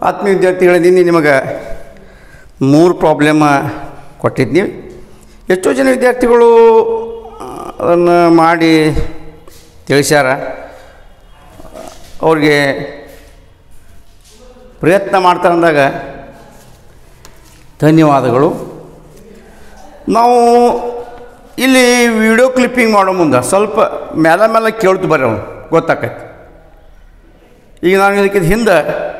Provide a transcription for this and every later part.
ಆತ್ಮೀಯ ವಿದ್ಯಾರ್ಥಿಗಳ ನಿನ್ನೆ ನಿಮಗೆ ಮೂರು ಪ್ರಾಬ್ಲಮ್ ಕೊಟ್ಟಿದ್ನಿ ಎಷ್ಟೋ ಜನ ವಿದ್ಯಾರ್ಥಿಗಳು ಅದನ್ನು ಮಾಡಿ ತಿಳಿಸ್ಯಾರ ಅವ್ರಿಗೆ ಪ್ರಯತ್ನ ಮಾಡ್ತಾರೆ ಅಂದಾಗ ಧನ್ಯವಾದಗಳು ನಾವು ಇಲ್ಲಿ ವಿಡಿಯೋ ಕ್ಲಿಪ್ಪಿಂಗ್ ಮಾಡೋ ಮುಂದೆ ಸ್ವಲ್ಪ ಮೇಲೆ ಮೇಲೆ ಕೇಳ್ತು ಬರ್ರಿ ಅವ್ನು ಗೊತ್ತಾಕೈತಿ ಈಗ ನಾನು ಇದಕ್ಕೆ ಹಿಂದೆ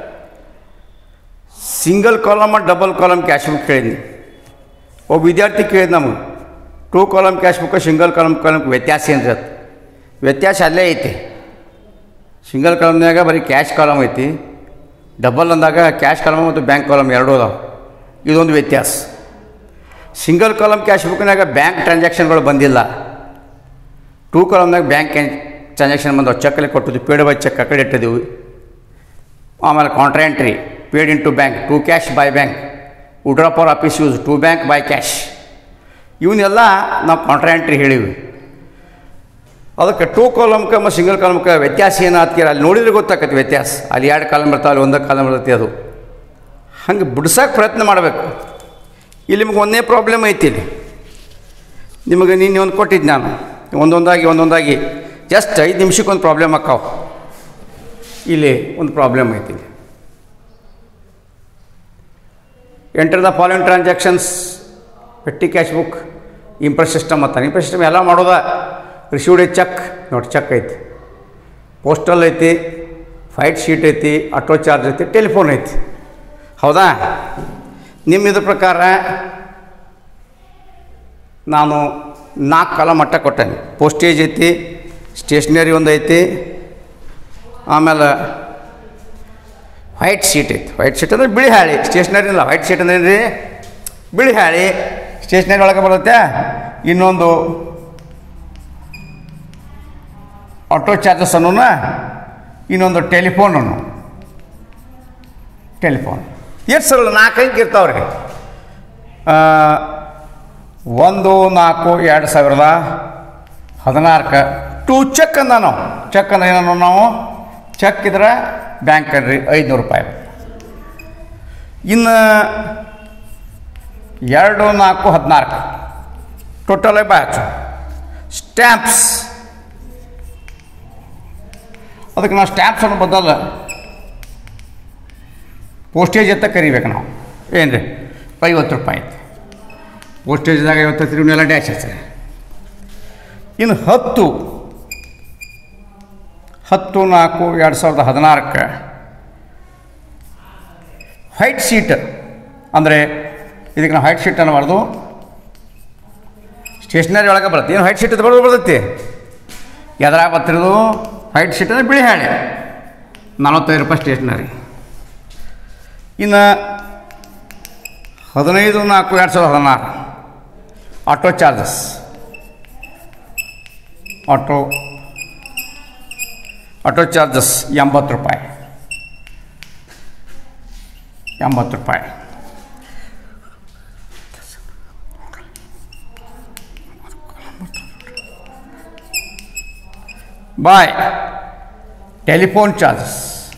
single column double column cash book ಕೇಳಿದ್ನಿ ಒಬ್ಬ ವಿದ್ಯಾರ್ಥಿ ಕೇಳಿದ ನಮಗೆ two column cash book single column column ವ್ಯತ್ಯಾಸ ಏನು ಅಂತ ವ್ಯತ್ಯಾಸ ಅಲ್ಲೇ ಐತಿ ಸಿಂಗಲ್ ಕಾಲಮ್ನಾಗ ಬರೀ ಕ್ಯಾಶ್ ಕಾಲಮ್ ಐತಿ ಡಬಲ್ ಅಂದಾಗ ಕ್ಯಾಶ್ ಕಾಲಮ್ ಮತ್ತು ಬ್ಯಾಂಕ್ ಕಾಲಮ್ ಎರಡೂ ಅದಾವೆ ಇದೊಂದು ವ್ಯತ್ಯಾಸ ಸಿಂಗಲ್ ಕಾಲಮ್ ಕ್ಯಾಶ್ ಬುಕ್ನಾಗ ಬ್ಯಾಂಕ್ ಟ್ರಾನ್ಸಾಕ್ಷನ್ಗಳು ಬಂದಿಲ್ಲ ಟೂ ಕಾಲಮ್ನಾಗ ಬ್ಯಾಂಕ್ ಟ್ರಾನ್ಸಾಕ್ಷನ್ ಬಂದವು ಚೆಕ್ಕಲ್ಲಿ ಕೊಟ್ಟಿದ್ವಿ ಪೇಡ್ ಬೈ ಚೆಕ್ ಆ ಕಡೆ ಇಟ್ಟಿದ್ದೀವಿ ಆಮೇಲೆ contra entry paid into bank to cash by bank withdraw for office use to bank by cash ಇವನ್ನೆಲ್ಲ ನಾವು ಕಾಂಟ್ರಾಂಟ್ರಿ ಹೇಳಿವಿ ಅದಕ್ಕೆ ಟೂ ಕಾಲಮ್ಗೆ ಮತ್ತು ಸಿಂಗಲ್ ಕಾಲಮ್ಗೆ ವ್ಯತ್ಯಾಸ ಏನು ಆತ್ಕೀರ ಅಲ್ಲಿ ನೋಡಿದ್ರೆ ಗೊತ್ತಾಕತಿ ವ್ಯತ್ಯಾಸ ಅಲ್ಲಿ ಎರಡು ಕಾಲಮ್ ಬರ್ತಾವೆ ಅಲ್ಲಿ ಒಂದೇ ಕಾಲಮ್ ಬರ್ತೈತಿ ಅದು ಹಂಗೆ ಬಿಡ್ಸೋಕೆ ಪ್ರಯತ್ನ ಮಾಡಬೇಕು ಇಲ್ಲಿ ನಿಮ್ಗೆ ಒಂದೇ ಪ್ರಾಬ್ಲಮ್ ಐತಿ ಇಲ್ಲಿ ನಿಮಗೆ ನಿನ್ನೆ ಒಂದು ಕೊಟ್ಟಿದ್ದು ನಾನು ಒಂದೊಂದಾಗಿ ಒಂದೊಂದಾಗಿ ಜಸ್ಟ್ ಐದು ನಿಮಿಷಕ್ಕೆ ಒಂದು ಪ್ರಾಬ್ಲಮ್ ಆಕ್ಕಾವ ಇಲ್ಲಿ ಒಂದು ಪ್ರಾಬ್ಲಮ್ ಐತಿ ಇಲ್ಲಿ enter the following transactions petty cash book imprest system ಅಂತ ಇಂಪ್ರೆಸ್ ಸಿಸ್ಟಮ್ ಎಲ್ಲ ಮಾಡೋದ ರಿಸೀವ್ಡ್ ಚೆಕ್ ನೋಡಿ ಚೆಕ್ ಐತಿ ಪೋಸ್ಟಲ್ ಐತಿ ಫೈಟ್ ಶೀಟ್ ಐತಿ ಆಟೋ ಚಾರ್ಜ್ ಐತಿ ಟೆಲಿಫೋನ್ ಐತಿ ಹೌದಾ ನಿಮ್ಮ ಇದ್ರ ಪ್ರಕಾರ ನಾನು ನಾಲ್ಕು ಕಾಲ ಮಟ್ಟ ಕೊಟ್ಟೇನೆ ಪೋಸ್ಟೇಜ್ ಐತಿ ಸ್ಟೇಷ್ನರಿ ಒಂದು ಐತಿ ಆಮೇಲೆ ವೈಟ್ ಶೀಟ್ ಐತಿ ವೈಟ್ ಶೀಟ್ ಅಂದರೆ ಬಿಳಿ ಹಾಳಿ ಸ್ಟೇಷ್ನರಿ ಇಲ್ಲ ವೈಟ್ ಶೀಟ್ ಅಂದ್ರೆ ಏನ್ರಿ ಬಿಳಿ ಹಾಳಿ ಸ್ಟೇಷ್ನರಿ ಒಳಗೆ ಬರುತ್ತೆ ಇನ್ನೊಂದು ಆಟೋ ಚಾರ್ಜಸ್ ಅನ್ನೋನ ಇನ್ನೊಂದು ಟೆಲಿಫೋನ್ ಅನ್ನು ಟೆಲಿಫೋನ್ ಎಷ್ಟು ಸರಳ ನಾಲ್ಕು ಅಂಕ ಇರ್ತಾವ್ರಿ ಒಂದು ನಾಲ್ಕು ಎರಡು ಸಾವಿರದ ಹದಿನಾಲ್ಕು ಟು ಚೆಕ್ ಅಂದ ನಾವು ಚೆಕ್ ಅಂದ್ರೆ ಏನೋ ನಾವು ಚೆಕ್ ಇದ್ರೆ ಬ್ಯಾಂಕ್ ಕಡ್ರಿ ಐದುನೂರು ರೂಪಾಯಿ ಇನ್ನು ಎರಡು ನಾಲ್ಕು ಹದಿನಾಲ್ಕು ಟೋಟಲ್ ಬ್ಯಾಚ್ ಸ್ಟ್ಯಾಂಪ್ಸ್ ಅದಕ್ಕೆ ನಾವು ಸ್ಟ್ಯಾಂಪ್ಸ್ ಅನ್ನೋ ಬದಲು ಪೋಸ್ಟೇಜ್ ಅಂತ ಕರಿಬೇಕು ನಾವು ಏನು ರೀ ಐವತ್ತು ರೂಪಾಯಿ ಐತಿ ಪೋಸ್ಟೇಜ್ದಾಗ ಐವತ್ತು ಇವನ್ನೆಲ್ಲ ಡ್ಯಾಶ್ ಹಚ್ಚಿದೆ ಇನ್ನು ಹತ್ತು ಹತ್ತು ನಾಲ್ಕು ಎರಡು ಸಾವಿರದ ಹದಿನಾರಕ್ಕೆ ವೈಟ್ ಶೀಟ್ ಅಂದರೆ ಇದಕ್ಕೆ ನಾವು ವೈಟ್ ಶೀಟ್ ಅನ್ನಬಾರ್ದು ಸ್ಟೇಷ್ನರಿ ಒಳಗೆ ಬರುತ್ತೆ ಏನು ವೈಟ್ ಶೀಟ್ ಅಂತ ಬರೋದು ಬರ್ತೈತಿ ಎದ್ರಾಗ ಬರ್ತಿರೋದು ವೈಟ್ ಶೀಟ್ ಅಂದರೆ ಬಿಳಿ ಹಾಳೆ ನಲವತ್ತೈದು ರೂಪಾಯಿ ಸ್ಟೇಷ್ನರಿ ಇನ್ನು ಹದಿನೈದು ನಾಲ್ಕು ಎರಡು ಸಾವಿರದ ಹದಿನಾರು auto charges auto auto charges ಎಂಬತ್ತು ರೂಪಾಯಿ ಎಂಬತ್ತು ರೂಪಾಯಿ ಬಾಯ್ ಟೆಲಿಫೋನ್ ಚಾರ್ಜಸ್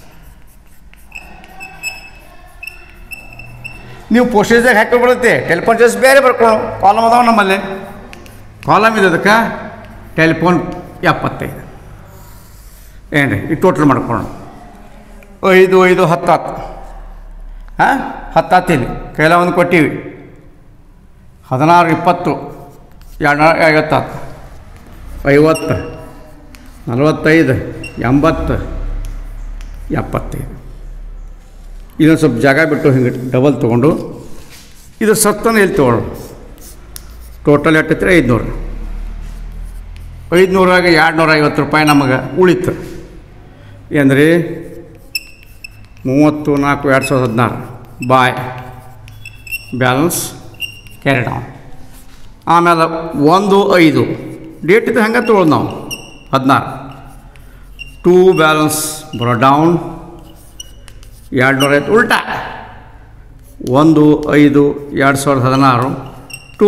ನೀವು ಪೋಸ್ಟೇಜ್ದಾಗ ಹಾಕಿ ಬರುತ್ತೆ ಟೆಲಿಫೋನ್ ಚಾರ್ಜ್ ಬೇರೆ ಬರ್ಕೊಳ್ಳೋ ಕಾಲಮ್ ಅದಾವ ನಮ್ಮಲ್ಲಿ ಕಾಲಮ್ ಇದೆ ಅದಕ್ಕೆ ಟೆಲಿಫೋನ್ ಎಪ್ಪತ್ತೈದು ಏನು ರೀ ಈ ಟೋಟಲ್ ಮಾಡ್ಕೊಳ್ಳೋಣ ಐದು ಐದು ಹತ್ತು ಹತ್ತು ಹಾಂ ಹತ್ತು ಹತ್ತು ಇಲ್ಲಿ ಕೈಲ ಒಂದು ಕೊಟ್ಟಿವಿ ಹದಿನಾರು ಇಪ್ಪತ್ತು ಎರಡು ಐವತ್ತು ಹತ್ತು ಐವತ್ತು ನಲವತ್ತೈದು ಎಂಬತ್ತು ಎಪ್ಪತ್ತೈದು ಇದೊಂದು ಸ್ವಲ್ಪ ಜಾಗ ಬಿಟ್ಟು ಹಿಂಗೆ ಡಬಲ್ ತೊಗೊಂಡು ಇದು ಸತ್ತನ ಇಲ್ಲಿ ತೊಗೊಳ್ಳೋಣ ಟೋಟಲ್ ಎಟ್ಟೈತ್ರಿ ಐದುನೂರು ಐದುನೂರಾಗ ಎರಡು ನೂರ ಐವತ್ತು ರೂಪಾಯಿ ನಮಗೆ ಉಳಿತು ಏನ್ರಿ ಮೂವತ್ತು ನಾಲ್ಕು ಎರಡು ಸಾವಿರದ ಹದಿನಾರು ಬಾಯ್ ಬ್ಯಾಲೆನ್ಸ್ ಕ್ಯಾರಿ ಡೌನ್ ಆಮೇಲೆ ಒಂದು ಐದು ಡೇಟ್ ಇದು ಹಂಗೆ ತೊಗೊಳೋದು ನಾವು ಹದಿನಾರು ಟೂ ಬ್ಯಾಲೆನ್ಸ್ ಬರೋ ಡೌನ್ ಎರಡು ನೂರ ಐವತ್ತು ಉಲ್ಟಾ ಒಂದು ಐದು ಎರಡು ಸಾವಿರದ ಹದಿನಾರು ಟು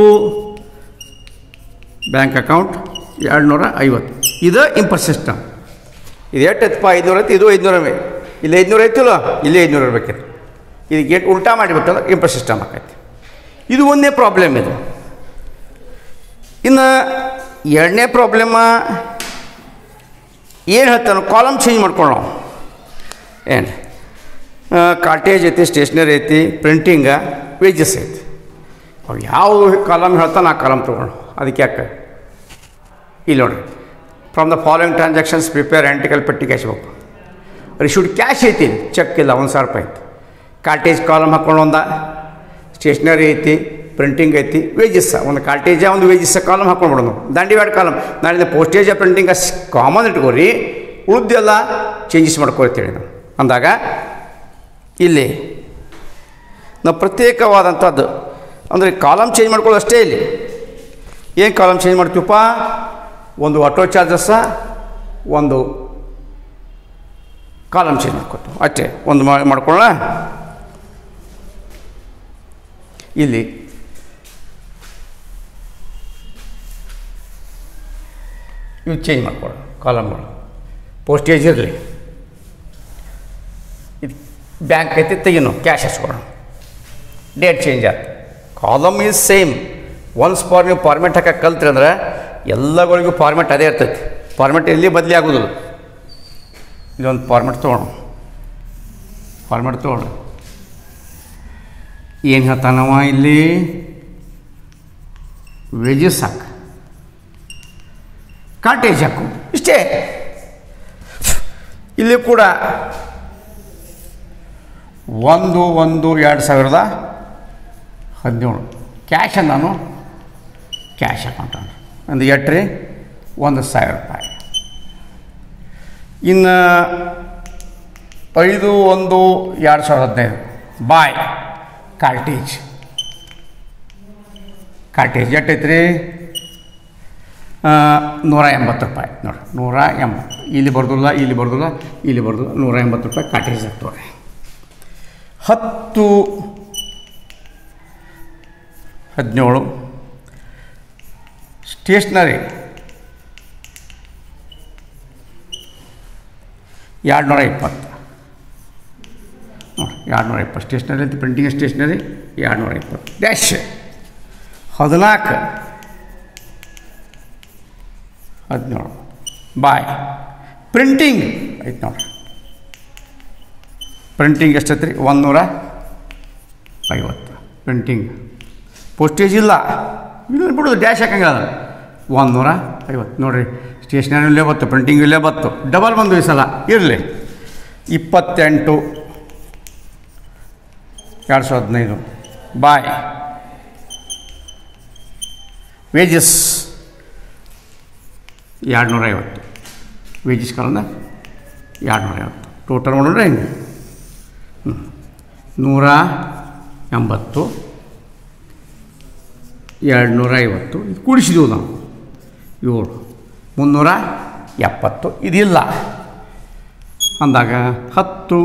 ಬ್ಯಾಂಕ್ ಅಕೌಂಟ್ ಎರಡು ನೂರ ಐವತ್ತು ಇದು ಇಂಪರ್ ಸಿಸ್ಟಮ್ ಇದು ಎಷ್ಟು ಐತಪ್ಪ ಐದುನೂರ ಐತಿ ಇದು ಐದುನೂರ ಇಲ್ಲಿ ಐದುನೂರ ಐತಿಲ್ಲ ಇಲ್ಲಿ ಐದುನೂರ ಇರ್ಬೇಕಿತ್ತು ಇದು ಗೇಟ್ ಉಲ್ಟಾ ಮಾಡಿಬಿಟ್ಟಲ್ಲ ಇಂಪ್ರೆಸ್ ಸಿಸ್ಟಮ್ ಆಕೈತಿ ಇದು ಒಂದೇ ಪ್ರಾಬ್ಲಮ್ ಇದು ಇನ್ನು ಎರಡನೇ ಪ್ರಾಬ್ಲಮ ಏನು ಹೇಳ್ತಾನೆ ಕಾಲಮ್ ಚೇಂಜ್ ಮಾಡ್ಕೊಳ್ಳೋ ನಾವು ಏನು ಕಾರ್ಟೇಜ್ ಐತಿ ಸ್ಟೇಷ್ನರಿ ಐತಿ ಪ್ರಿಂಟಿಂಗ ವೇಜಸ್ ಐತಿ ಅವು ಯಾವ ಕಾಲಮ್ ಹೇಳ್ತಾನೆ ಆ ಕಾಲಮ್ ತೊಗೊಳ್ಳೋ ಅದಕ್ಕೆ ಯಾಕೆ ಇಲ್ಲಿ ನೋಡಿರಿ from the following transactions prepare analytical petty cash book received cash ಐತಿ ಚೆಕ್ ಇಲ್ಲ ಒಂದು ಸಾವಿರ ರೂಪಾಯಿ ಐತಿ ಕಾರ್ಟೇಜ್ ಕಾಲಮ್ ಹಾಕ್ಕೊಂಡು ಒಂದ ಸ್ಟೇಷ್ನರಿ ಐತಿ ಪ್ರಿಂಟಿಂಗ್ ಐತಿ ವೇಜಸ್ ಒಂದು ಕಾರ್ಟೇಜ ಒಂದು ವೇಜಸ್ ಕಾಲಮ್ ಹಾಕೊಂಡ್ಬಿಡೋದು ದಂಡಿವಾಡ್ ಕಾಲಮ್ ನಾಳಿಂದ ಪೋಸ್ಟೇಜ ಪ್ರಿಂಟಿಂಗ್ ಕಾಮನ್ ಇಟ್ಕೋರಿ ಉಳಿದೆಲ್ಲ ಚೇಂಜಸ್ ಮಾಡ್ಕೊಳ್ತೇವೆ ನಾವು ಅಂದಾಗ ಇಲ್ಲಿ ನಾವು ಪ್ರತ್ಯೇಕವಾದಂಥದ್ದು ಅಂದರೆ ಕಾಲಮ್ ಚೇಂಜ್ ಮಾಡ್ಕೊಳ್ಳೋ ಅಷ್ಟೇ ಇಲ್ಲಿ ಏನು ಕಾಲಮ್ ಚೇಂಜ್ ಮಾಡ್ತೀವಪ್ಪ ಒಂದು ಆಟೋ ಚಾರ್ಜಸ್ಸ ಒಂದು ಕಾಲಮ್ ಚೇಂಜ್ ಮಾಡ್ಕೊತೀವಿ ಅಷ್ಟೇ ಒಂದು ಮಾಡ್ಕೊಳ್ಳೋಣ ಇಲ್ಲಿ ಇವು ಚೇಂಜ್ ಮಾಡ್ಕೊಳ್ಳೋಣ ಕಾಲಮ್ಗಳು ಪೋಸ್ಟೇಜ್ ಇರಲಿ ಇದು ಬ್ಯಾಂಕ್ ಐತಿ ತೆಗಿನೋ ಕ್ಯಾಶ್ ಹಚ್ಕೊಳ್ಳೋಣ ಡೇಟ್ ಚೇಂಜ್ ಆಯ್ತು column is same ones for ನೀವು ಫಾರ್ಮೆಟ್ ಹಾಕಕ್ಕೆ ಕಲ್ತ್ರಿ ಅಂದ್ರೆ ಎಲ್ಲಗಳಿಗೂ ಫಾರ್ಮೆಟ್ ಅದೇ ಇರ್ತೈತಿ ಫಾರ್ಮೆಟ್ ಎಲ್ಲಿ ಬದಲಿ ಆಗೋದಿಲ್ಲ ಇದೊಂದು ಫಾರ್ಮೆಟ್ ತೊಗೊಳ ಫಾರ್ಮೆಟ್ ತೊಗೊಳ ಏನು ಹೇಳ್ತಾನವ ಇಲ್ಲಿ ವೇಜಸ್ ಹಾಕು ಕಾಟೇಜ್ ಹಾಕು ಇಷ್ಟೇ ಇಲ್ಲಿ ಕೂಡ ಒಂದು ಒಂದು ಎರಡು ಸಾವಿರದ ಹದಿನೇಳು ಕ್ಯಾಶ್ ನಾನು ಕ್ಯಾಶ್ ಅಕೌಂಟ್ ಒಂದು ಎಟ್ರಿ ಒಂದು ಸಾವಿರ ರೂಪಾಯಿ ಇನ್ನು ಐದು ಒಂದು ಎರಡು ಸಾವಿರದ ಹದಿನೈದು ಬಾಯ್ ಕಾರ್ಟೇಜ್ ಕಾರ್ಟೇಜ್ ಎಟ್ಟೈತ್ರಿ ನೂರ ಎಂಬತ್ತು ರೂಪಾಯಿ ನೋಡಿ ನೂರ ಎಂಬತ್ತು ಇಲ್ಲಿ ಬರ್ದಿಲ್ಲ ಇಲ್ಲಿ ಬರ್ದಿಲ್ಲ ಇಲ್ಲಿ ಬರ್ದಿಲ್ಲ ನೂರ ಎಂಬತ್ತು ರೂಪಾಯಿ ಕಾಟೇಜ್ ಆಗ್ತವ್ರೆ ಹತ್ತು ಹದಿನೇಳು ಸ್ಟೇಷ್ನರಿ ಎರಡು ನೂರ ಇಪ್ಪತ್ತು ನೋಡಿ ಎರಡು ನೂರ ಇಪ್ಪತ್ತು ಸ್ಟೇಷ್ನರಿ ಅಂತ ಪ್ರಿಂಟಿಂಗ್ ಸ್ಟೇಷ್ನರಿ ಎರಡು ನೂರ ಇಪ್ಪತ್ತು ಡ್ಯಾಶ್ ಹದಿನಾಲ್ಕು ಹದಿನೇಳು ಬಾಯ್ ಪ್ರಿಂಟಿಂಗ್ ಐತೆ ನೋಡ್ರಿ ಪ್ರಿಂಟಿಂಗ್ ಎಷ್ಟೈತೆ ರೀ ಒಂದು ನೂರ ಐವತ್ತು ಪ್ರಿಂಟಿಂಗ್ ಪೋಸ್ಟೇಜ್ ಇಲ್ಲ ಇಲ್ಲ ಬಿಡೋದು ಡ್ಯಾಶ್ ಹಾಕಂಗಿಲ್ಲ ಒಂದು ನೂರ ಐವತ್ತು ನೋಡಿರಿ ಸ್ಟೇಷನರಿ ಇಲ್ಲೇ ಬತ್ತು ಪ್ರಿಂಟಿಂಗ್ ಇಲ್ಲೇ ಬತ್ತು ಡಬಲ್ ಬಂದು ಈ ಸಲ ಇರಲಿ ಇಪ್ಪತ್ತೆಂಟು ಎರಡು ಸಾವಿರದ ಹದಿನೈದು ಬಾಯ್ ವೇಜಸ್ ಎರಡು ನೂರ ಐವತ್ತು ವೇಜಸ್ ಕಾಲಂದ ಎರಡು ನೂರ ಐವತ್ತು ಟೋಟಲ್ ಮಾಡಿದ್ರೆ ಹೆಂಗೆ ಹ್ಞೂ ನೂರ ಎಂಬತ್ತು ಎರಡು ನೂರ ಐವತ್ತು ಇದು ಕೂಡಿಸಿದೆವು ನಾವು ಏಳು ಮುನ್ನೂರ ಎಪ್ಪತ್ತು ಇದಿಲ್ಲ ಅಂದಾಗ ಹತ್ತು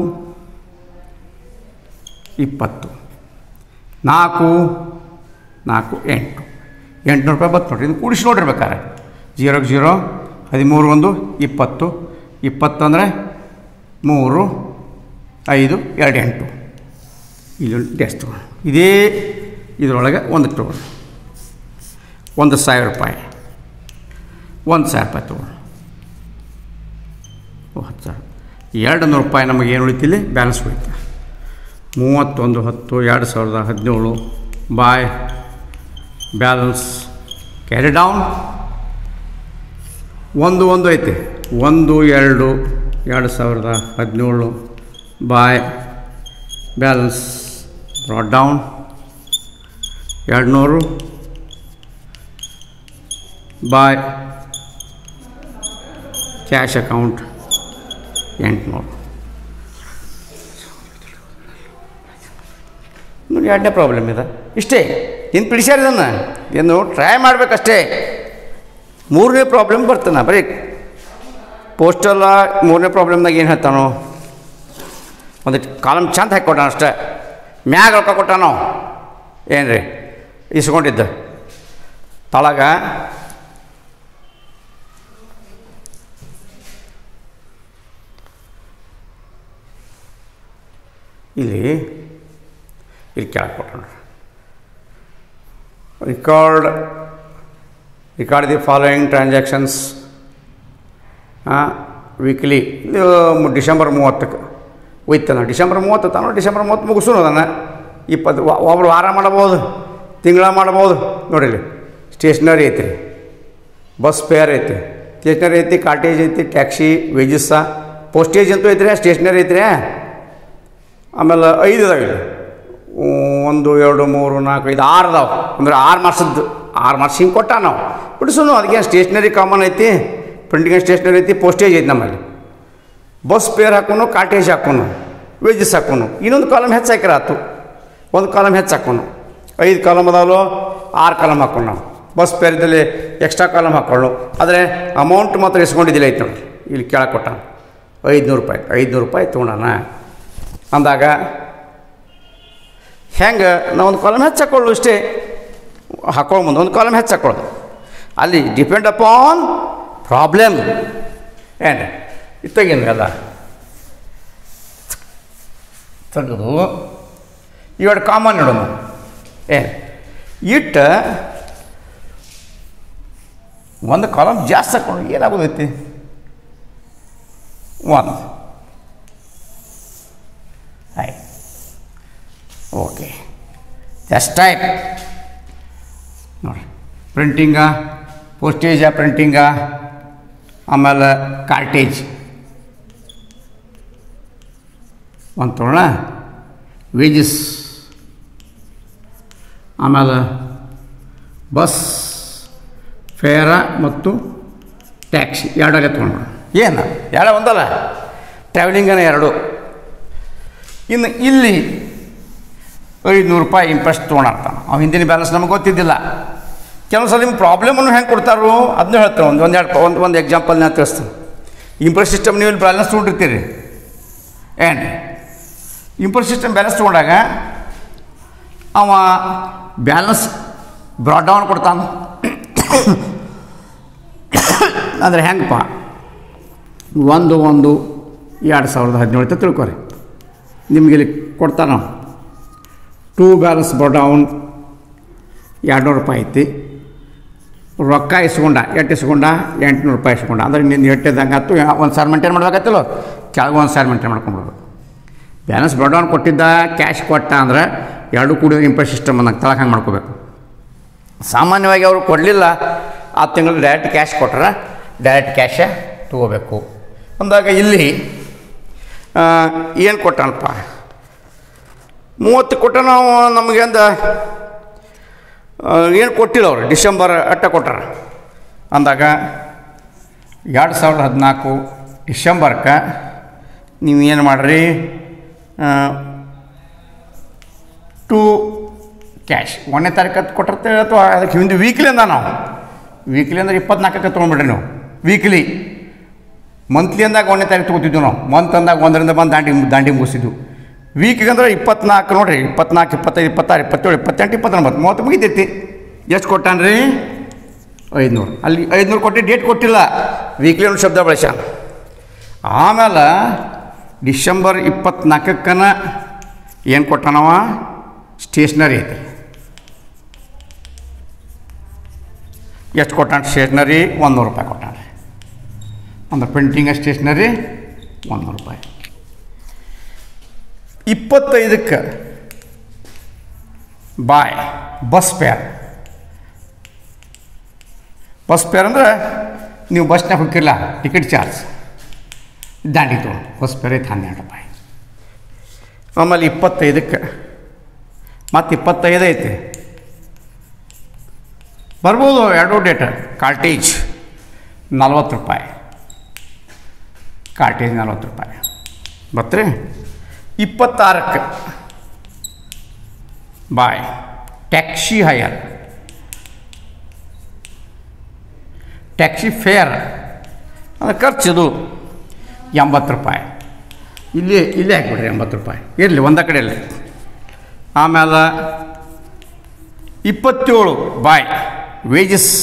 ಇಪ್ಪತ್ತು ನಾಲ್ಕು ನಾಲ್ಕು ಎಂಟು ಎಂಟುನೂರು ರೂಪಾಯಿ ಬತ್ತು ನೋಡ್ರಿ ಇದು ಕೂಡಿಸಿ ನೋಡಿರ್ಬೇಕಾರೆ ಜೀರೋಗೆ ಜೀರೋ ಹದಿಮೂರು ಒಂದು ಇಪ್ಪತ್ತು ಇಪ್ಪತ್ತು ಅಂದರೆ ಮೂರು ಐದು ಎರಡು ಎಂಟು ಇಲ್ಲೊಂದು ಡ್ಯಾಶ್ ತೊಗೊಳ್ಳೋಣ ಇದೇ ಇದರೊಳಗೆ ಒಂದು ತೊಗೊಳ್ಳೋಣ ಒಂದು ಸಾವಿರ ರೂಪಾಯಿ ಒಂದು ಸಾವಿರ ರೂಪಾಯಿ ತೊಗೊಳ್ಳೋಣ ಓ ಹತ್ತು ಸಾವಿರ ಎರಡು ನೂರು ರೂಪಾಯಿ ನಮಗೆ ಏನು ಉಳಿತಿಲ್ಲಿ ಬ್ಯಾಲೆನ್ಸ್ ಉಳಿತು ಮೂವತ್ತೊಂದು ಹತ್ತು ಎರಡು ಸಾವಿರದ ಹದಿನೇಳು ಬಾಯ್ ಬ್ಯಾಲೆನ್ಸ್ ಕ್ಯಾರಿ ಡೌನ್ ಒಂದು ಒಂದು ಐತೆ ಒಂದು ಎರಡು ಎರಡು ಸಾವಿರದ ಹದಿನೇಳು ಬಾಯ್ ಬ್ಯಾಲೆನ್ಸ್ ಬ್ರಾಡ್ ಡೌನ್ ಎರಡು ನೂರು ಬಾಯ್ ಕ್ಯಾಶ್ ಅಕೌಂಟ್ ಎಂಟುನೂರು ನೋಡಿ ಎರಡನೇ ಪ್ರಾಬ್ಲಮ್ ಇದೆ ಇಷ್ಟೇ ಇನ್ನು ಬಿಡಿಸ್ಯಾರ ಇದನ್ನು ಏನು ಟ್ರೈ ಮಾಡಬೇಕಷ್ಟೇ ಮೂರನೇ ಪ್ರಾಬ್ಲಮ್ ಬರ್ತಾನೆ ಬರೀ ಪೋಸ್ಟಲ್ಲ ಮೂರನೇ ಪ್ರಾಬ್ಲಮ್ದಾಗ ಏನು ಹೇಳ್ತಾನೋ ಒಂದು ಕಾಲಮ್ ಚಂದ ಹಾಕಿ ಕೊಟ್ಟಾನ ಅಷ್ಟೇ ಮ್ಯಾಗ ರೊಕ್ಕ ಕೊಟ್ಟಾನೋ ಏನು ರೀ ಇಸ್ಕೊಂಡಿದ್ದ ತಳಗ ಇಲ್ಲಿ ಇಲ್ಲಿ ಕೆಳಗೆ ಕೊಟ್ಟೋಣ record record the following transactions weekly ಇದು ಮು- ಡಿಸೆಂಬರ್ ಮೂವತ್ತಕ್ಕೆ ಒಯ್ತಾನ ಡಿಸೆಂಬರ್ ಮೂವತ್ತು ತಾನು ಡಿಸೆಂಬರ್ ಮೂವತ್ತು ಮುಗಿಸೋಣ ಅದನ್ನು ಇಪ್ಪತ್ತು ವ- ಒಬ್ರು ವಾರ ಮಾಡ್ಬೋದು ತಿಂಗಳ ಮಾಡ್ಬೋದು ನೋಡಿರಿ ಸ್ಟೇಷ್ನರಿ ಐತಿ ಬಸ್ ಫೇರ್ ಐತಿ ಸ್ಟೇಷ್ನರಿ ಐತಿ ಕಾಟೇಜ್ ಐತಿ ಟ್ಯಾಕ್ಸಿ ವೇಜಸ್ಸ ಪೋಸ್ಟೇಜ್ ಅಂತೂ ಐತ್ರಿ ಸ್ಟೇಷ್ನರಿ ಐತ್ರಿ ಆಮೇಲೆ ಐದು ಇದಾವೆ ಇಲ್ಲಿ ಒಂದು ಎರಡು ಮೂರು ನಾಲ್ಕು ಐದು ಆರು ಅದಾವೆ ಅಂದ್ರೆ ಆರು ಮಾಸದ್ದು ಆರು ಮಾಸ ಹಿಂಗೆ ಕೊಟ್ಟ ನಾವು ಬಿಡಿಸೋನು ಅದಕ್ಕೆ ಸ್ಟೇಷ್ನರಿ ಕಾಮನ್ ಐತಿ ಪ್ರಿಂಟಿಂಗ್ ಸ್ಟೇಷ್ನರಿ ಐತಿ ಪೋಸ್ಟೇಜ್ ಐತಿ ನಮ್ಮಲ್ಲಿ ಬಸ್ ಪೇರ್ ಹಾಕೋನು ಕಾಟೇಜ್ ಹಾಕೋನು ವೇಜಸ್ ಹಾಕೋನು ಇನ್ನೊಂದು ಕಾಲಮ್ ಹೆಚ್ಚು ಹಾಕಿರ ಆತು ಒಂದು ಕಾಲಮ್ ಹೆಚ್ಚು ಹಾಕೋನು ಐದು ಕಾಲಮ್ ಅದಾವಲ್ಲ ಆರು ಕಾಲಮ್ ಹಾಕೊಂಡು ನಾವು ಬಸ್ ಪೇರ್ದಲ್ಲಿ ಎಕ್ಸ್ಟ್ರಾ ಕಾಲಮ್ ಹಾಕೊಳ್ಳು ಆದರೆ ಅಮೌಂಟ್ ಮಾತ್ರ ಇಸ್ಕೊಂಡಿದ್ದಿಲ್ಲ ಐತೆ ನೋಡಿ ಇಲ್ಲಿ ಕೆಳಗೆ ಕೊಟ್ಟ ಐದುನೂರು ರೂಪಾಯಿ ಐದುನೂರು ರೂಪಾಯಿ ತೊಗೊಂಡಾನ ಅಂದಾಗ ಹೆಂಗೆ ನಾವು ಒಂದು ಕಾಲಮ್ ಹೆಚ್ಚು ಹಾಕೊಳ್ಳು ಇಷ್ಟೇ ಹಾಕೊಳ್ಳೋ ಮುಂದೆ ಒಂದು ಕಾಲಮ್ ಹೆಚ್ಚು ಹಾಕೊಳ್ಳೋದು ಅಲ್ಲಿ ಡಿಪೆಂಡ್ ಅಪಾನ್ ಪ್ರಾಬ್ಲಮ್ ಏನು ಇತ್ತಾಗೇನು ಅಲ್ಲ ತೆಗೆದು ಇವೆರಡು ಕಾಮನ್ ಇಡೋಣ ಏ ಇಟ್ಟ ಒಂದು ಕಾಲಮ್ ಜಾಸ್ತಿ ಹಾಕೊಂಡು ಏನಾಗೋದೈತಿ ಒಂದು ಆಯ್ತು ಓಕೆ ಜಸ್ಟ್ ಟೈಪ್ ನೋಡಿ ಪ್ರಿಂಟಿಂಗ ಪೋಸ್ಟೇಜ ಪ್ರಿಂಟಿಂಗ ಆಮೇಲೆ ಕಾರ್ಟೇಜ್ ಒಂದು ತೊಗೊಳ ವೇಜಸ್ ಆಮೇಲೆ ಬಸ್ ಫೇರ ಮತ್ತು ಟ್ಯಾಕ್ಸಿ ಎರಡಲ್ಲೇ ತೊಗೊಂಡು ಏನು ಎರಡು ಒಂದಲ್ಲ ಟ್ರಾವೆಲಿಂಗನ ಎರಡು ಇನ್ನು ಇಲ್ಲಿ ಐದುನೂರು ರೂಪಾಯಿ ಇಂಟ್ರೆಸ್ಟ್ ತೊಗೊಂಡಾರ್ತಾನೆ ಅವ ಹಿಂದಿನ ಬ್ಯಾಲೆನ್ಸ್ ನಮಗೆ ಗೊತ್ತಿದ್ದಿಲ್ಲ ಕೆಲವು ಸಲ ನಿಮ್ಗೆ ಪ್ರಾಬ್ಲಮನ್ನು ಹೆಂಗೆ ಕೊಡ್ತಾರೋ ಅದನ್ನ ಹೇಳ್ತಾರೆ ಒಂದು ಒಂದು ಎರಡು ಒಂದು ಒಂದು ಎಕ್ಸಾಂಪಲ್ ನಾನು ತಿಳಿಸ್ತೀನಿ ಇಂಪ್ರೆಸ್ ಸಿಸ್ಟಮ್ ನೀವು ಇಲ್ಲಿ ಬ್ಯಾಲೆನ್ಸ್ ತೊಗೊಂಡಿರ್ತೀರಿ ಏನು ಇಂಪ್ರೆಸ್ ಸಿಸ್ಟಮ್ ಬ್ಯಾಲೆನ್ಸ್ ತೊಗೊಂಡಾಗ ಅವ ಬ್ಯಾಲೆನ್ಸ್ ಬ್ರಾಡ್ ಡೌನ್ ಕೊಡ್ತಾನೆ ಅಂದರೆ ಹೆಂಗಪ್ಪ ಒಂದು ಒಂದು ಎರಡು ಸಾವಿರದ ಹದಿನೇಳು ಅಂತ ತಿಳ್ಕೊರಿ ನಿಮಗೆ ಇಲ್ಲಿ ಕೊಡ್ತಾನೆ ಟೂ ಬ್ಯಾಲೆನ್ಸ್ ಡೌನ್ ಎರಡುನೂರು ರೂಪಾಯಿ ಐತಿ ರೊಕ್ಕ ಇಸ್ಕೊಂಡ ಎಷ್ಟು ಇಸ್ಕೊಂಡ ಎಂಟುನೂರು ರೂಪಾಯಿ ಇಸ್ಕೊಂಡ ಅಂದ್ರೆ ನಿನ್ನ ಎಟ್ಟಿದ್ದಂಗೆ ಆಯ್ತು ಒಂದು ಸಾವಿರ ಮೇಂಟೈನ್ ಮಾಡ್ಬೇಕಾಯ್ತಲ್ಲ ಕೆಳಗೆ ಒಂದು ಸಾವಿರ ಮೇಂಟೈನ್ ಮಾಡ್ಕೊಂಡ್ಬಿಡ್ಬೇಕು ಬ್ಯಾಲೆನ್ಸ್ ಡೌನ್ ಕೊಟ್ಟಿದ್ದ ಕ್ಯಾಶ್ ಕೊಟ್ಟ ಅಂದ್ರೆ ಎರಡು ಕೂಡ ಇಂಪ್ರೆಸ್ ಸಿಸ್ಟಮ್ ಅನ್ನಂಗೆ ತಳಕ ಹಂಗೆ ಮಾಡ್ಕೋಬೇಕು ಸಾಮಾನ್ಯವಾಗಿ ಅವರು ಕೊಡಲಿಲ್ಲ ಆ ತಿಂಗಳು ಡೈರೆಕ್ಟ್ ಕ್ಯಾಶ್ ಕೊಟ್ರೆ ಡೈರೆಕ್ಟ್ ಕ್ಯಾಶ ತೊಗೋಬೇಕು ಅಂದಾಗ ಇಲ್ಲಿ ಏನು ಕೊಟ್ಟನಪ್ಪ ಮೂವತ್ತು ಕೊಟ್ಟ ನಾವು ನಮಗೆಂದ ಏನು ಕೊಟ್ಟಿಲ್ಲ ಅವರು ಡಿಸೆಂಬರ್ ಅಟ್ಟ ಕೊಟ್ಟಾರ ಅಂದಾಗ ಎರಡು ಸಾವಿರದ ಹದಿನಾಲ್ಕು ಡಿಸೆಂಬರ್ಗೆ ನೀವು ಏನು ಮಾಡಿರಿ ಟು ಕ್ಯಾಶ್ ಒಂದನೇ ತಾರೀಕು ಕೊಟ್ಟಿರ್ತೇವೆ ಅಥವಾ ಅದಕ್ಕೆ ಹಿಂದೆ ವೀಕ್ಲಿ ಅಂದ ನಾವು ವೀಕ್ಲಿ ಅಂದ್ರೆ ಇಪ್ಪತ್ನಾಲ್ಕಕ್ಕೆ ತೊಗೊಂಡ್ಬಿಡ್ರಿ ನೀವು ವೀಕ್ಲಿ ಮಂತ್ಲಿ ಅಂದಾಗ ಒಂದನೇ ತಾರೀಕು ತೊಗೋತಿದ್ವಿ ನಾವು ಮಂತ್ ಅಂದಾಗ ಒಂದರಿಂದ ಬಂದು ದಾಂಡಿ ದಾಂಡಿ ಮುಗಿಸಿದ್ವು ವೀಕಿಗೆ ಅಂದ್ರೆ ಇಪ್ಪತ್ನಾಲ್ಕು ನೋಡಿರಿ ಇಪ್ಪತ್ನಾಲ್ಕು ಇಪ್ಪತ್ತೈದು ಇಪ್ಪತ್ತಾರು ಇಪ್ಪತ್ತೇಳು ಇಪ್ಪತ್ತೆಂಟು ಇಪ್ಪತ್ತೊಂಬತ್ತು ಮೂವತ್ತು ಮುಗಿತೈತಿ ಎಷ್ಟು ಕೊಟ್ಟಾನ್ರಿ ಐದುನೂರು ಅಲ್ಲಿ ಐದುನೂರು ಕೊಟ್ಟು ಡೇಟ್ ಕೊಟ್ಟಿಲ್ಲ ವೀಕ್ಲಿ ಒಂದು ಶಬ್ದ ಬಳಸ ಆಮೇಲೆ ಡಿಸೆಂಬರ್ ಇಪ್ಪತ್ನಾಲ್ಕಕ್ಕನ ಏನು ಕೊಟ್ಟಾನವ ಸ್ಟೇಷ್ನರಿ ಐತಿ ಎಷ್ಟು ಕೊಟ್ಟಾನ ಸ್ಟೇಷ್ನರಿ ಒಂದು ನೂರು ರೂಪಾಯಿ ಕೊಟ್ಟಾನ ಅಂದ್ರೆ ಪ್ರಿಂಟಿಂಗ್ ಸ್ಟೇಷ್ನರಿ ಒಂದು ನೂರು ರೂಪಾಯಿ ಇಪ್ಪತ್ತೈದಕ್ಕೆ by bus fare bus fare ಅಂದ್ರೆ ನೀವು ಬಸ್ನಾಗ ಹೋಗಿರಲ್ಲ ಟಿಕೆಟ್ ಚಾರ್ಜ್ ದಾಂಡಿ ತೊಗೊಂಡು ಬಸ್ ಫೇರ್ ಐತೆ ಹನ್ನೆರಡು ರೂಪಾಯಿ ಆಮೇಲೆ ಇಪ್ಪತ್ತೈದಕ್ಕೆ ಮತ್ತು ಇಪ್ಪತ್ತೈದು ಐತೆ ಬರ್ಬೋದು ಎರಡೂ ಡೇಟ್ ಕಾರ್ಟೇಜ್ ನಲ್ವತ್ತು ರೂಪಾಯಿ ಕಾರ್ಟೇಜ್ ನಲ್ವತ್ತು ರೂಪಾಯಿ ಬತ್ರಿ ಇಪ್ಪತ್ತಾರಕ್ಕೆ by taxi hire taxi fare ಅದು ಖರ್ಚಿದು ಎಂಬತ್ತು ರೂಪಾಯಿ ಇಲ್ಲಿ ಇಲ್ಲೇ ಹಾಕ್ಬಿಡ್ರಿ ಎಂಬತ್ತು ರೂಪಾಯಿ ಇರಲಿ ಒಂದ ಕಡೆಯಲ್ಲಿ ಆಮೇಲೆ ಇಪ್ಪತ್ತೇಳು ಬಾಯ್ ವೇಜಸ್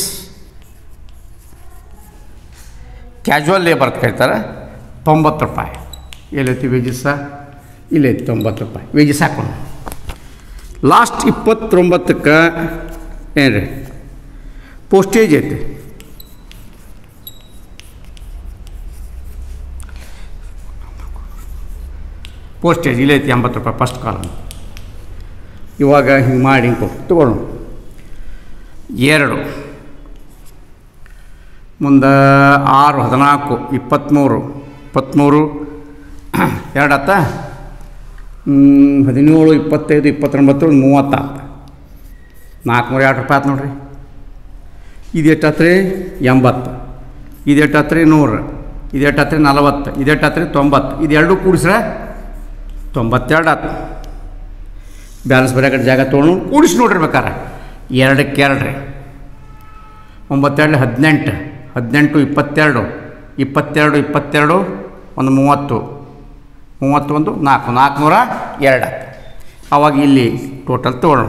ಕ್ಯಾಜುವಲ್ ಲೇಬರ್ ಅಂತ ಕರೀತಾರೆ ತೊಂಬತ್ತು ರೂಪಾಯಿ ಎಲ್ಲೈತಿ ವೇಜಸ್ಸ ಇಲ್ಲೈತಿ ತೊಂಬತ್ತು ರೂಪಾಯಿ ವೇಜಸ್ ಹಾಕೊಂಡು ಲಾಸ್ಟ್ ಇಪ್ಪತ್ತೊಂಬತ್ತಕ್ಕೆ ಏನು ರೀ ಪೋಸ್ಟೇಜ್ ಐತಿ ಪೋಸ್ಟೇಜ್ ಇಲ್ಲೈತಿ ಎಂಬತ್ತು ರೂಪಾಯಿ ಫಸ್ಟ್ ಕಾಲಮ್ ಇವಾಗ ಹಿಂಗೆ ಮಾಡಿ ಹಿಂಗೆ ಕೊಟ್ಟು ತಗೊಳ್ಳೋಣ ಎರಡು ಮುಂದೆ ಆರು ಹದಿನಾಲ್ಕು ಇಪ್ಪತ್ತ್ಮೂರು ಇಪ್ಪತ್ತ್ಮೂರು ಎರಡು ಆತ ಹ್ಮ್, ಹದಿನೇಳು ಇಪ್ಪತ್ತೈದು ಇಪ್ಪತ್ತೊಂಬತ್ತು ಒಂದು ಮೂವತ್ತಾತು ನಾಲ್ಕುನೂರ ಎರಡು ರೂಪಾಯಿ ಆತು ನೋಡ್ರಿ ಇದು ಎಷ್ಟಾತ್ರಿ ಎಂಬತ್ತು ಇದು ಎಷ್ಟಾತ್ರಿ ನೂರು ಇದು ಎಷ್ಟಾತ್ರಿ ನಲವತ್ತು ಇದು ಎಷ್ಟಾತ್ರಿ ತೊಂಬತ್ತು ಇದು ಎರಡು ಕೂಡಿಸ್ರೆ ತೊಂಬತ್ತೆರಡು ಆತು ಬ್ಯಾಲೆನ್ಸ್ ಬರೀ ಕಡೆ ಜಾಗ ತೊಗೊಂಡು ಕೂಡಿಸಿ ನೋಡ್ರಿ ಬೇಕಾರೆ ಎರಡಕ್ಕೆ ಎರಡು ರೀ ಒಂಬತ್ತೆರಡು ಹದಿನೆಂಟು ಹದಿನೆಂಟು ಇಪ್ಪತ್ತೆರಡು ಇಪ್ಪತ್ತೆರಡು ಇಪ್ಪತ್ತೆರಡು ಒಂದು ಮೂವತ್ತು ಮೂವತ್ತೊಂದು ನಾಲ್ಕು ನಾಲ್ಕುನೂರ ಎರಡು ಆತು ಅವಾಗ ಇಲ್ಲಿ ಟೋಟಲ್ ತೊಗೊಳ್ಳೋಣ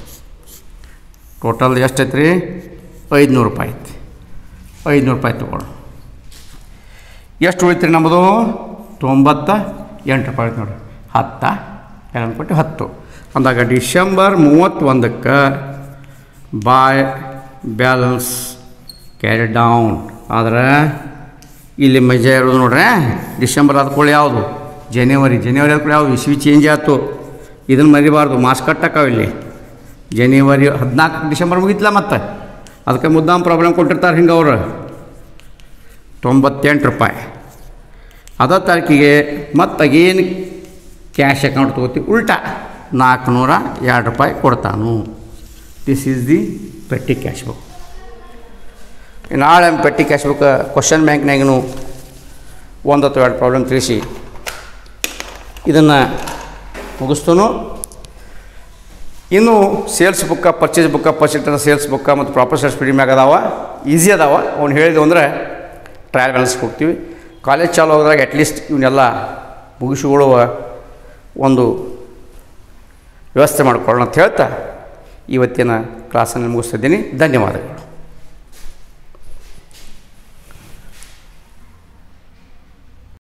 ಟೋಟಲ್ ಎಷ್ಟು ಐತೆ ರೀ ಐದುನೂರು ರೂಪಾಯಿ ಐತಿ ಐದುನೂರು ರೂಪಾಯಿ ತೊಗೊಳ್ಳೋಣ ಎಷ್ಟು ಉಳಿತು ರೀ ನಮ್ಮದು ತೊಂಬತ್ತ ಎಂಟು ರೂಪಾಯಿ ಐತೆ ನೋಡಿರಿ ಹತ್ತ ಎರಡು ಕೊಟ್ಟು ಹತ್ತು ಅಂದಾಗ ಡಿಸೆಂಬರ್ ಮೂವತ್ತೊಂದಕ್ಕೆ ಬಾಯ್ ಬ್ಯಾಲೆನ್ಸ್ ಕ್ಯಾರಿ ಡೌನ್ ಆದ್ರೆ ಇಲ್ಲಿ ಮಜಾ ಇರೋದು ನೋಡ್ರೆ ಡಿಸೆಂಬರ್ ಆದ್ಕೊಳ್ಳಿ ಯಾವುದು ಜನವರಿ ಜನವರಿ ಆದ್ಕೊಳ್ಳಿ ಯಾವುದು ಇಸ್ವಿ ಚೇಂಜ್ ಆಯ್ತು ಇದನ್ನು ಮರಿಬಾರ್ದು ಮಾಸ್ ಕಟ್ಟಕ್ಕಾವ ಇಲ್ಲಿ ಜನವರಿ ಹದಿನಾಲ್ಕು ಡಿಸೆಂಬರ್ ಮುಗಿತ್ಲ ಮತ್ತೆ ಅದಕ್ಕೆ ಮುದ್ದಾಮ್ ಪ್ರಾಬ್ಲಮ್ ಕೊಟ್ಟಿರ್ತಾರೆ ಹಿಂಗೆ ಅವರು ತೊಂಬತ್ತೆಂಟು ರೂಪಾಯಿ ಅದ ತಾರೀಕಿಗೆ ಮತ್ತೆ ಅಗೇನ್ ಕ್ಯಾಶ್ ಅಕೌಂಟ್ ತೊಗೋತೀವಿ ಉಲ್ಟಾ ನಾಲ್ಕುನೂರ ಎರಡು ರೂಪಾಯಿ ಕೊಡ್ತಾನು this is the petty cash book ನಾಳೆ ಪೆಟ್ಟಿ ಕ್ಯಾಶ್ ಬುಕ್ ಕ್ವಶನ್ ಬ್ಯಾಂಕ್ನಾಗೂ ಒಂದು ಅಥವಾ ಎರಡು ಪ್ರಾಬ್ಲಮ್ ತಿಳಿಸಿ ಇದನ್ನು ಮುಗಿಸ್ತನು ಇನ್ನು ಸೇಲ್ಸ್ ಬುಕ್ಕ ಪರ್ಚೇಸ್ ಬುಕ್ಕ ಪರ್ಚೇಸ್ ಸೇಲ್ಸ್ ಬುಕ್ಕ ಮತ್ತು ಪ್ರಾಪರ್ ಸೇಲ್ಸ್ ಫೀಡಿಂಗ್ ಮ್ಯಾಗ ಅದಾವ ಈಸಿ ಅದಾವ ಅವ್ನು ಹೇಳಿದೆವು ಅಂದರೆ ಟ್ರಯಲ್ ಬ್ಯಾಲೆನ್ಸ್ ಹೋಗ್ತೀವಿ ಕಾಲೇಜ್ ಚಾಲು ಹೋದಾಗ ಅಟ್ಲೀಸ್ಟ್ ಇವನ್ನೆಲ್ಲ ಮುಗಿಸಿಕೊಳ್ಳುವ ಒಂದು ವ್ಯವಸ್ಥೆ ಮಾಡಿಕೊಳ್ಳೋಣ ಅಂತ ಹೇಳ್ತಾ ಇವತ್ತಿನ ಕ್ಲಾಸನ್ನು ಮುಗಿಸ್ತಿದ್ದೀನಿ ಧನ್ಯವಾದಗಳು